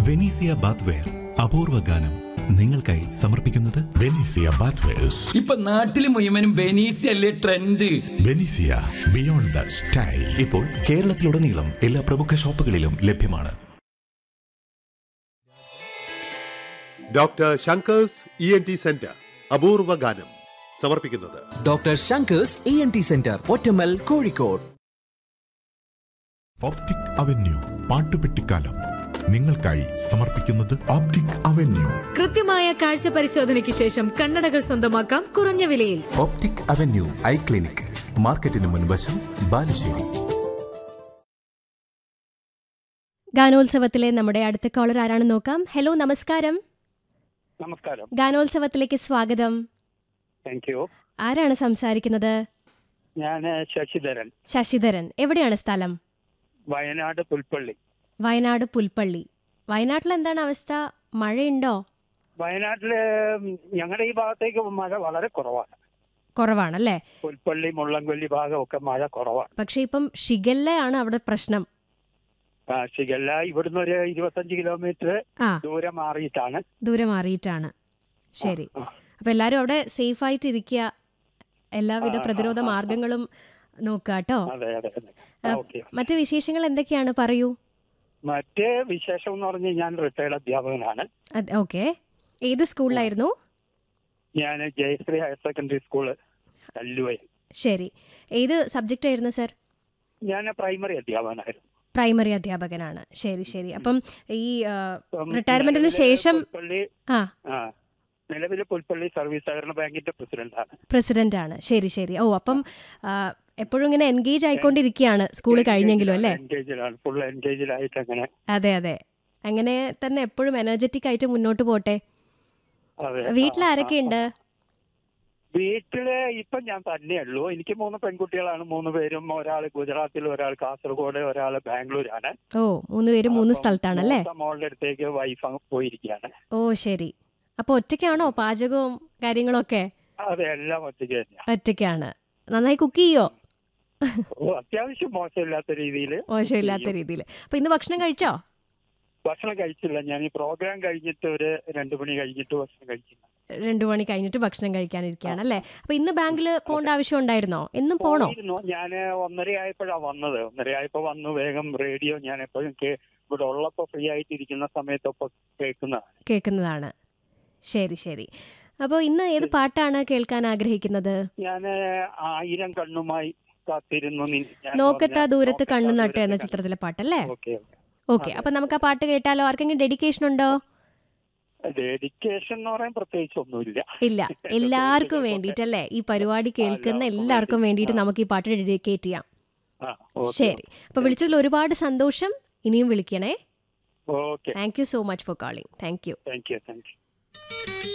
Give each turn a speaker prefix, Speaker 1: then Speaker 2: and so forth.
Speaker 1: Venezia bathware അപൂർവ ഗാനം നിങ്ങൾക്കായി സമർപ്പിക്കുന്നത്
Speaker 2: ബെനീസിയ ബാത്വേഴ്സ്
Speaker 3: ഇപ്പൊ നാട്ടില് മുഴുവനും ബെനീസ് അല്ലേ ട്രെൻഡ്
Speaker 2: ബെനീസിയ ബിയോണ്ട് ദ സ്റ്റൈൽ
Speaker 1: ഇപ്പോൾ കേരളത്തിലുടനീളം എല്ലാ പ്രമുഖ ഷോപ്പുകളിലും ലഭ്യമാണ്
Speaker 4: doctor Shankar's E N T centre അപൂർവ ഗാനം സമർപ്പിക്കുന്നത്
Speaker 5: doctor Shankar's E N T centre Ottammal Kozhikode
Speaker 2: optic avenue പാട്ടുപെട്ടിക്കാലം നിങ്ങൾക്കായി സമർപ്പിക്കുന്നത് ഓപ്റ്റിക് അവന്യൂ
Speaker 6: കൃത്യമായ കാഴ്ച പരിശോധനയ്ക്ക് ശേഷം കണ്ണടകൾ സ്വന്തമാക്കാം കുറഞ്ഞ വിലയിൽ
Speaker 1: ഓപ്റ്റിക് അവന്യൂ ഐ ക്ലിനിക് മാർക്കറ്റിന് മുൻവശം ബാലുശ്ശേരി
Speaker 7: ഗാനോത്സവത്തിലെ നമ്മുടെ അടുത്ത കോളർ ആരാണെന്ന് നോക്കാം ഹലോ നമസ്കാരം
Speaker 8: നമസ്കാരം
Speaker 7: ഗാനോത്സവത്തിലേക്ക് സ്വാഗതം
Speaker 8: താങ്ക് യു
Speaker 7: ആരാണ് സംസാരിക്കുന്നത്
Speaker 8: ഞാൻ ശശിധരൻ
Speaker 7: ശശിധരൻ എവിടെയാണ് സ്ഥലം
Speaker 8: വയനാട് പുൽപ്പള്ളി
Speaker 7: വയനാട് പുൽപ്പള്ളി വയനാട്ടിൽ എന്താണ് അവസ്ഥ മഴയുണ്ടോ
Speaker 8: വയനാട്ടില് ഞങ്ങളുടെ ഈ ഭാഗത്തേക്ക് മഴ വളരെ കുറവാണ്
Speaker 7: കുറവാണല്ലേ
Speaker 8: പുൽപ്പള്ളി മുള്ളംകൊല്ലി ഭാഗമൊക്കെ മഴ കുറവാണ്
Speaker 7: പക്ഷെ ഇപ്പം ഷിഗല്ലയാണ് അവിടെ പ്രശ്നം
Speaker 8: ആ, ശിഖല്ല ഇവിടുന്ന് ഒരു ഇരുപത്തഞ്ച് കിലോമീറ്റർ
Speaker 7: ആ
Speaker 8: ദൂരെ മാറിയിട്ടാണ്
Speaker 7: ദൂരെ മാറിയിട്ടാണ് ശരി
Speaker 8: ആ,
Speaker 7: അപ്പൊ എല്ലാരും അവിടെ സേഫ് ആയിട്ട് ഇരിക്കുക എല്ലാവിധ
Speaker 8: ആ, ആ,
Speaker 7: പ്രതിരോധ
Speaker 8: ആ, ആ.
Speaker 7: മാർഗങ്ങളും നോക്കുക കേട്ടോ
Speaker 8: അതെ അതെ അതെ
Speaker 7: ആ,
Speaker 8: ഓക്കെ
Speaker 7: മറ്റു വിശേഷങ്ങൾ എന്തൊക്കെയാണ് പറയൂ
Speaker 8: മറ്റേ വിശേഷം എന്ന് പറഞ്ഞാൽ ഞാൻ റിട്ടയർഡ് അധ്യാപകനാണ്
Speaker 7: ഓക്കെ ഏത് സ്കൂളിലായിരുന്നു
Speaker 8: ഞാൻ Jayasree higher secondary school Kalluvayal
Speaker 7: ശരി ഏത് സബ്ജക്റ്റ് ആയിരുന്നു സർ
Speaker 8: ഞാൻ പ്രൈമറി അധ്യാപകനായിരുന്നു
Speaker 7: പ്രൈമറി അധ്യാപകനാണ് ശരി ശരി അപ്പം ഈ ആ,
Speaker 8: ഇപ്പം
Speaker 7: റിട്ടയർമെന്റിന്
Speaker 8: നിലവില്
Speaker 7: ശേഷം
Speaker 8: പുൽപ്പള്ളി
Speaker 7: ആ
Speaker 8: ആ നിലവിൽ പുൽപ്പള്ളി സർവീസ് സഹകരണ ബാങ്കിന്റെ പ്രസിഡന്റാണ്
Speaker 7: പ്രസിഡന്റ് ആണ് ശരി ശരി ഓ അപ്പം ആ, എപ്പോഴും ഇങ്ങനെ എൻഗേജ് ആയിക്കൊണ്ടിരിക്കുകയാണ് സ്കൂൾ കഴിഞ്ഞെങ്കിലും അല്ലേ
Speaker 8: എൻഗേജിലാണ് ഫുൾ എൻഗേജിലായിട്ട് അങ്ങനെ
Speaker 7: അതെ അതെ അങ്ങനെ തന്നെ എപ്പോഴും എനർജറ്റിക് ആയിട്ട് മുന്നോട്ട് പോട്ടെ
Speaker 8: അതെ
Speaker 7: വീട്ടിൽ
Speaker 8: ആ,
Speaker 7: ആരൊക്കെ ഉണ്ട്
Speaker 8: ആ. വീട്ടില് ഇപ്പൊ ഞാൻ തന്നെയുള്ളൂ എനിക്ക് മൂന്ന് പെൺകുട്ടികളാണ് മൂന്ന് പേരും ഒരാൾ ഗുജറാത്തിൽ ഒരാൾ കാസർഗോഡ് ഒരാൾ ബാംഗ്ലൂരാണ്
Speaker 7: ഓ മൂന്ന് പേര് മൂന്ന്
Speaker 8: അപ്പം
Speaker 7: സ്ഥലത്താണല്ലേ
Speaker 8: മൂത്ത മോളുടെ അടുത്തേക്ക് വൈഫ് പോയിരിക്കുകയാണ്
Speaker 7: ഓ ശരി അപ്പൊ ഒറ്റയ്ക്കാണോ പാചകവും കാര്യങ്ങളൊക്കെ
Speaker 8: അതെ എല്ലാം ഒറ്റയ്ക്ക് തന്നെയാണ്
Speaker 7: ഒറ്റയ്ക്കാണ് നന്നായി കുക്ക് ചെയ്യോ
Speaker 8: ഓ, അത്യാവശ്യം മോശമില്ലാത്ത രീതിയിൽ
Speaker 7: മോശമില്ലാത്ത രീതിയിൽ അപ്പൊ ഇന്ന് ഭക്ഷണം കഴിച്ചോ
Speaker 8: ഭക്ഷണം കഴിച്ചില്ല ഞാൻ ഈ പ്രോഗ്രാം കഴിഞ്ഞിട്ട് ഒരു രണ്ടു മണി കഴിഞ്ഞിട്ട് ഭക്ഷണം കഴിച്ചില്ല
Speaker 7: രണ്ടു മണി കഴിഞ്ഞിട്ട് ഭക്ഷണം കഴിക്കാനിരിക്കുകയാണ് അല്ലേ അപ്പൊ ഇന്ന് ബാങ്കിൽ പോകേണ്ട ആവശ്യം ഉണ്ടായിരുന്നോ എന്നും പോണോ
Speaker 8: പോയിരുന്നു ഞാൻ ഒന്നര ആയപ്പോഴാണ് വന്നത് ഒന്നര ആയപ്പോ വന്നു വേഗം റേഡിയോ ഞാൻ എപ്പോഴും കേ- ഇവിടെ ഉള്ളപ്പോ ഫ്രീ ആയിട്ടിരിക്കുന്ന സമയത്തൊക്കെ കേൾക്കുന്നതാണ്
Speaker 7: കേൾക്കുന്നതാണ് ശരി ശരി അപ്പോൾ ഇന്ന് ഏത് പാട്ടാണ് കേൾക്കാൻ ആഗ്രഹിക്കുന്നത്
Speaker 8: ഞാൻ ആയിരം കണ്ണുമായി കാത്തിരുന്നു നിൻ- ഞാൻ
Speaker 7: നോക്കത്താ
Speaker 8: പറഞ്ഞ
Speaker 7: ദൂരത്ത്
Speaker 8: നോക്കത്താ
Speaker 7: കണ്ണു നട്ട്
Speaker 8: ദൂരത്ത്
Speaker 7: എന്ന
Speaker 8: കണ്ണ്.
Speaker 7: ചിത്രത്തിലെ പാട്ടല്ലേ
Speaker 8: ഓക്കെ
Speaker 7: ഓക്കെ അപ്പൊ നമുക്ക് ആ പാട്ട് കേട്ടാലോ ആർക്കെങ്കിലും ഡെഡിക്കേഷൻ ഉണ്ടോ
Speaker 8: ഡെഡിക്കേഷൻ എന്ന് പറയാൻ പ്രത്യേകിച്ച് ഒന്നുമില്ല
Speaker 7: ഇല്ല എല്ലാവർക്കും വേണ്ടിയിട്ടല്ലേ ഈ പരിപാടി കേൾക്കുന്ന
Speaker 8: എല്ലാവർക്കും
Speaker 7: എല്ലാവർക്കും
Speaker 8: വേണ്ടി.
Speaker 7: വേണ്ടിയിട്ട്
Speaker 8: ആ.
Speaker 7: നമുക്ക് ഈ പാട്ട് ഡെഡിക്കേറ്റ് ചെയ്യാം
Speaker 8: ആ, ഓക്കെ.
Speaker 7: ശരി അപ്പൊ വിളിച്ചതിൽ ഒരുപാട് സന്തോഷം ഇനിയും വിളിക്കണേ
Speaker 8: okay
Speaker 7: thank you so much for calling thank you
Speaker 8: thank you thank U